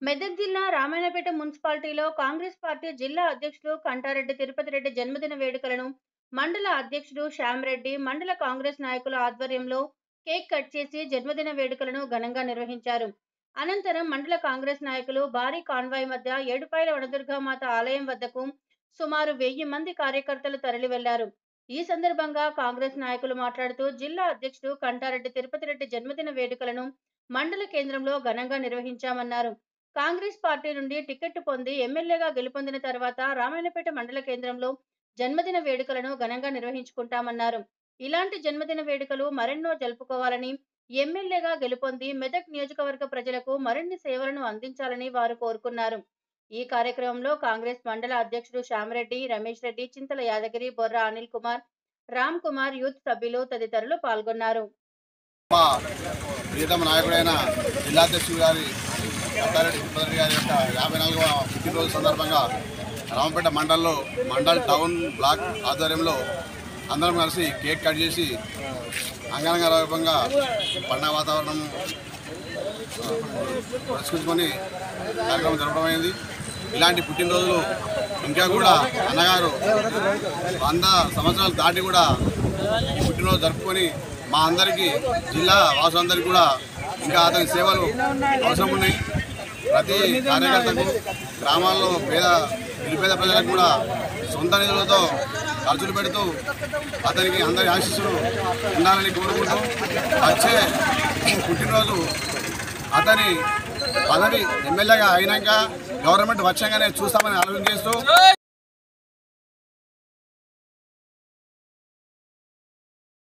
మెదక్ జిల్లా రామాయణపేట మున్సిపాలిటీలో కాంగ్రెస్ పార్టీ జిల్లా అధ్యక్షుడు కంటారెడ్డి తిరుపతి రెడ్డి జన్మదిన వేడుకలను మండల అధ్యక్షుడు శ్యామరెడ్డి మండల కాంగ్రెస్ నాయకుల ఆధ్వర్యంలో కేక్ కట్ చేసి జన్మదిన వేడుకలను ఘనంగా నిర్వహించారు అనంతరం మండల కాంగ్రెస్ నాయకులు భారీ కాన్వాయ్ మధ్య ఏడుపాయల వనదుర్గామాత ఆలయం వద్దకు సుమారు వెయ్యి మంది కార్యకర్తలు తరలి వెళ్లారు ఈ సందర్భంగా కాంగ్రెస్ నాయకులు మాట్లాడుతూ జిల్లా అధ్యక్షుడు కంటారెడ్డి తిరుపతి రెడ్డి జన్మదిన వేడుకలను మండల కేంద్రంలో ఘనంగా నిర్వహించామన్నారు కాంగ్రెస్ పార్టీ నుండి టికెట్ పొంది ఎమ్మెల్యేగా గెలుపొందిన తర్వాత రామాయణపేట మండల కేంద్రంలో జన్మదిన వేడుకలను ఘనంగా నిర్వహించుకుంటామన్నారు ఇలాంటి జన్మదిన వేడుకలు మరెన్నో జరుపుకోవాలని ఎమ్మెల్యేగా గెలుపొంది మెదక్ నియోజకవర్గ ప్రజలకు మరిన్ని సేవలను అందించాలని వారు కోరుకున్నారు ఈ కార్యక్రమంలో కాంగ్రెస్ మండల అధ్యక్షుడు శ్యామరెడ్డి రమేష్ రెడ్డి చింతల యాదగిరి బొర్రా అనిల్ కుమార్ రామ్ కుమార్ యూత్ సభ్యులు తదితరులు పాల్గొన్నారు మా ప్రియతమ నాయకుడైన జిల్లాధ్యక్షుడు గారి కట్టారెడ్డి తిరుపతి గారి యొక్క యాభై నాలుగవ పుట్టినరోజు సందర్భంగా రామపేట మండల్లో మండల్ టౌన్ బ్లాక్ ఆధ్వర్యంలో అందరం కలిసి కేక్ కట్ చేసి అంగరంగ వైభవంగా పండగ వాతావరణం పురస్కరించుకొని కార్యక్రమం జరపడమైంది ఇలాంటి పుట్టినరోజులు ఇంకా కూడా అన్నగారు వంద సంవత్సరాలు దాటి కూడా ఈ పుట్టినరోజు జరుపుకొని మా అందరికీ జిల్లా వాసులందరికీ కూడా ఇంకా అతని సేవలు అవసరం ఉన్నాయి ప్రతి కార్యకర్తకు గ్రామాల్లో పేద నిరుపేద ప్రజలకు కూడా సొంత నిధులతో ఖర్చులు పెడుతూ అతనికి అందరి ఆశీస్సులు ఉండాలని కోరుకుంటూ వచ్చే పుట్టినరోజు అతని పదవి ఎమ్మెల్యేగా అయినాక గవర్నమెంట్ వచ్చాకనే చూస్తామని ఆలోచన చేస్తూ